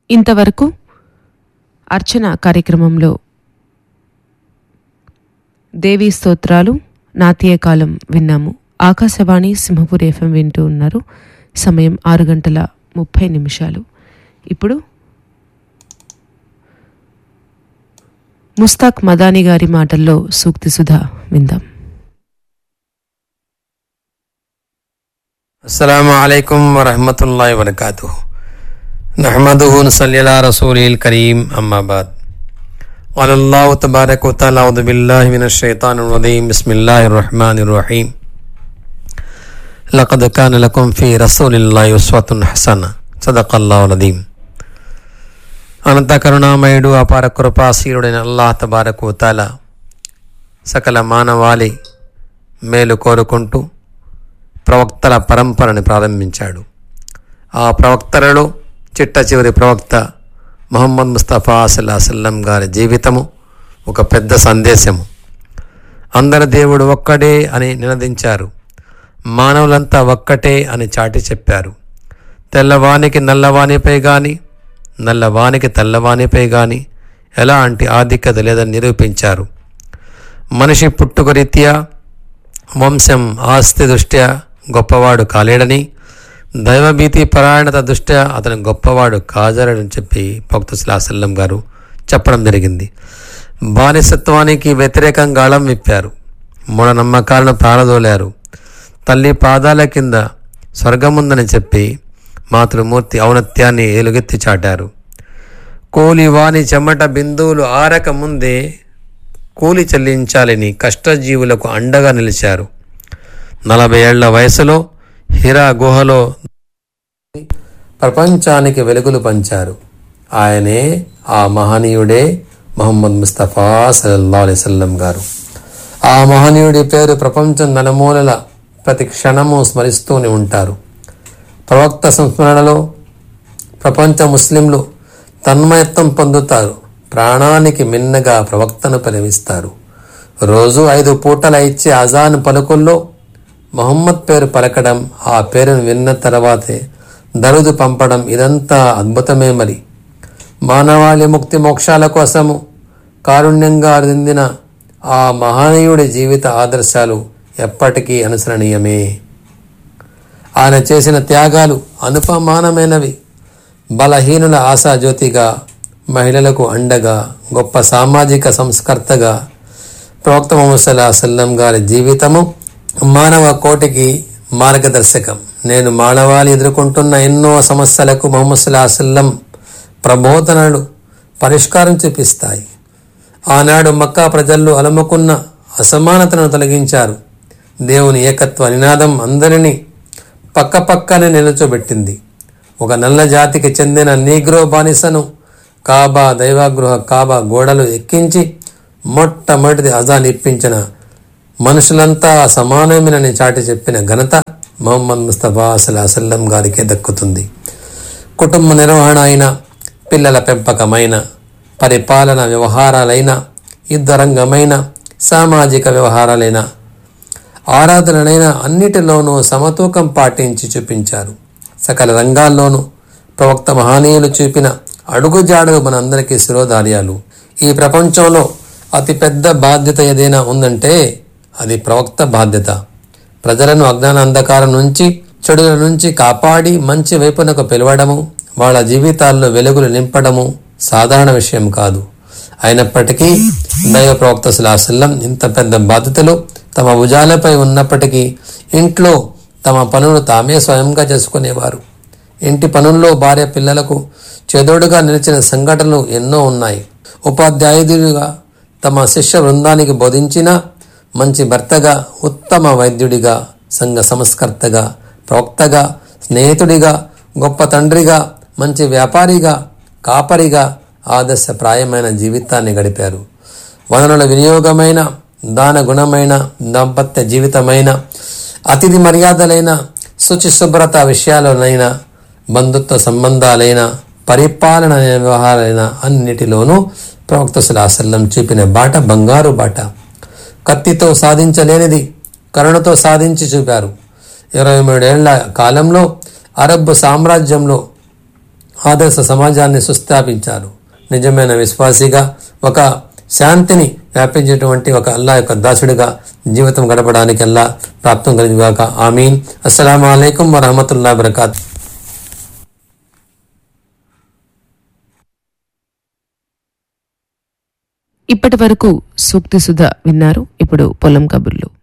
ఇంతవరకు అర్చన కార్యక్రమంలో దేవీ స్తోత్రాలు నాట్యకాలం విన్నాము ఆకాశవాణి సింహపూర్ ఎఫ్ఎం వింటూ ఉన్నారు సమయం ఆరు గంటల ముప్పై నిమిషాలు ఇప్పుడు ముస్తాక్ మదాని గారి మాటల్లో సూక్తి సుధా విందాం السلام عليكم ورحمة الله وبركاته نحمده ونصلي على رسوله الكريم أما بعد قال الله تبارك وتعالى أعوذ بالله من الشيطان الرجيم بسم الله الرحمن الرحيم لقد كان لكم في رسول الله أسوة حسنة صدق الله العظيم అనంత కరుణామయుడు అపార కృపాశీలుడైన అల్లాహ్ తబారకు తాల సకల మానవాళి మేలు కోరుకుంటూ ప్రవక్తల పరంపరని ప్రారంభించాడు ఆ ప్రవక్తలలో చిట్ట చివరి ప్రవక్త మొహమ్మద్ ముస్తఫా సల్లాహసల్లం గారి జీవితము ఒక పెద్ద సందేశము అందరి దేవుడు ఒక్కడే అని నినదించారు మానవులంతా ఒక్కటే అని చాటి చెప్పారు తెల్లవానికి నల్లవానిపై గాని నల్లవానికి తెల్లవానిపై గాని ఎలాంటి ఆధిక్యత లేదని నిరూపించారు మనిషి పుట్టుక రీత్యా వంశం ఆస్తి దృష్ట్యా గొప్పవాడు కాలేడని దైవభీతి పరాయణత దృష్ట్యా అతను గొప్పవాడు కాజారని చెప్పి భక్తు సల్లం గారు చెప్పడం జరిగింది బానిసత్వానికి వ్యతిరేకంగా అళం విప్పారు మూఢనమ్మకాలను ప్రారదోలారు తల్లి పాదాల కింద స్వర్గముందని చెప్పి మాతృమూర్తి ఔన్నత్యాన్ని ఏలుగెత్తి చాటారు కూలి వాని చెమట బిందువులు ఆరక ముందే కూలి చెల్లించాలని కష్టజీవులకు అండగా నిలిచారు నలభై ఏళ్ల వయసులో హిరా గుహలో ప్రపంచానికి వెలుగులు పంచారు ఆయనే ఆ మహనీయుడే మొహమ్మద్ ముస్తఫా సల్లల్లా అలైవల్లం గారు ఆ మహనీయుడి పేరు ప్రపంచం నలుమూలల ప్రతి క్షణము స్మరిస్తూనే ఉంటారు ప్రవక్త సంస్మరణలో ప్రపంచ ముస్లింలు తన్మయత్వం పొందుతారు ప్రాణానికి మిన్నగా ప్రవక్తను పరివిస్తారు రోజు ఐదు పూటల ఇచ్చే అజాన్ పలుకుల్లో మొహమ్మద్ పేరు పలకడం ఆ పేరును విన్న తర్వాతే దరుదు పంపడం ఇదంతా అద్భుతమే మరి మానవాళి ముక్తి మోక్షాల కోసము కారుణ్యంగా అందిన ఆ మహనీయుడి జీవిత ఆదర్శాలు ఎప్పటికీ అనుసరణీయమే ఆయన చేసిన త్యాగాలు అనుపమానమైనవి బలహీనుల ఆశాజ్యోతిగా మహిళలకు అండగా గొప్ప సామాజిక సంస్కర్తగా ప్రవక్త మొహమ్మద్ సల్లం గారి జీవితము మానవ కోటికి మార్గదర్శకం నేను మానవాళి ఎదుర్కొంటున్న ఎన్నో సమస్యలకు మొహమ్మద్ సల్లం ప్రబోధనలు పరిష్కారం చూపిస్తాయి ఆనాడు మక్కా ప్రజల్లో అలముకున్న అసమానతను తొలగించారు దేవుని ఏకత్వ నినాదం అందరినీ పక్కపక్కనే నిలుచోబెట్టింది ఒక నల్ల జాతికి చెందిన నీగ్రో బానిసను కాబా దైవగృహ కాబా గోడలు ఎక్కించి మొట్టమొదటిది అజాన్ ఇప్పించిన మనుషులంతా సమానమేనని చాటి చెప్పిన ఘనత మొహమ్మద్ ముస్తఫా సల్లాహసల్లం గారికే దక్కుతుంది కుటుంబ నిర్వహణ అయిన పిల్లల పెంపకమైన పరిపాలన వ్యవహారాలైన యుద్ధరంగమైన సామాజిక వ్యవహారాలైన ఆరాధనలైన అన్నిటిలోనూ సమతూకం పాటించి చూపించారు సకల రంగాల్లోనూ ప్రవక్త మహనీయులు చూపిన అడుగుజాడలు మనందరికీ శిరోధార్యాలు ఈ ప్రపంచంలో అతిపెద్ద బాధ్యత ఏదైనా ఉందంటే అది ప్రవక్త బాధ్యత ప్రజలను అజ్ఞాన అంధకారం నుంచి చెడుల నుంచి కాపాడి మంచి వైపునకు పిలవడము వాళ్ళ జీవితాల్లో వెలుగులు నింపడము సాధారణ విషయం కాదు అయినప్పటికీ దైవ ప్రవక్త సులాసల్లం ఇంత పెద్ద బాధ్యతలు తమ భుజాలపై ఉన్నప్పటికీ ఇంట్లో తమ పనులు తామే స్వయంగా చేసుకునేవారు ఇంటి పనుల్లో భార్య పిల్లలకు చెదోడుగా నిలిచిన సంఘటనలు ఎన్నో ఉన్నాయి ఉపాధ్యాయుడిగా తమ శిష్య బృందానికి బోధించిన మంచి భర్తగా ఉత్తమ వైద్యుడిగా సంఘ సంస్కర్తగా ప్రవక్తగా స్నేహితుడిగా గొప్ప తండ్రిగా మంచి వ్యాపారిగా కాపరిగా ఆదర్శప్రాయమైన జీవితాన్ని గడిపారు వనరుల వినియోగమైన దాన గుణమైన దాంపత్య జీవితమైన అతిథి మర్యాదలైన శుచి శుభ్రత విషయాలనైనా బంధుత్వ సంబంధాలైన పరిపాలన వ్యవహారాలైన అన్నిటిలోనూ ప్రవక్త సులాసల్లం చూపిన బాట బంగారు బాట కత్తితో సాధించలేనిది కరుణతో సాధించి చూపారు ఇరవై మూడేళ్ల కాలంలో అరబ్ సామ్రాజ్యంలో ఆదర్శ సమాజాన్ని సుస్థాపించారు నిజమైన విశ్వాసిగా ఒక శాంతిని వ్యాపించేటువంటి ఒక అల్లా యొక్క దాసుడిగా జీవితం గడపడానికి అల్లా ప్రాప్తం కలిగిగాక ఆమీన్ అస్సలం అయికం వరహమతుల్లా వరకాత్ ఇప్పటి వరకు సూక్తి సుధ విన్నారు ఇప్పుడు పొలం కబుర్లు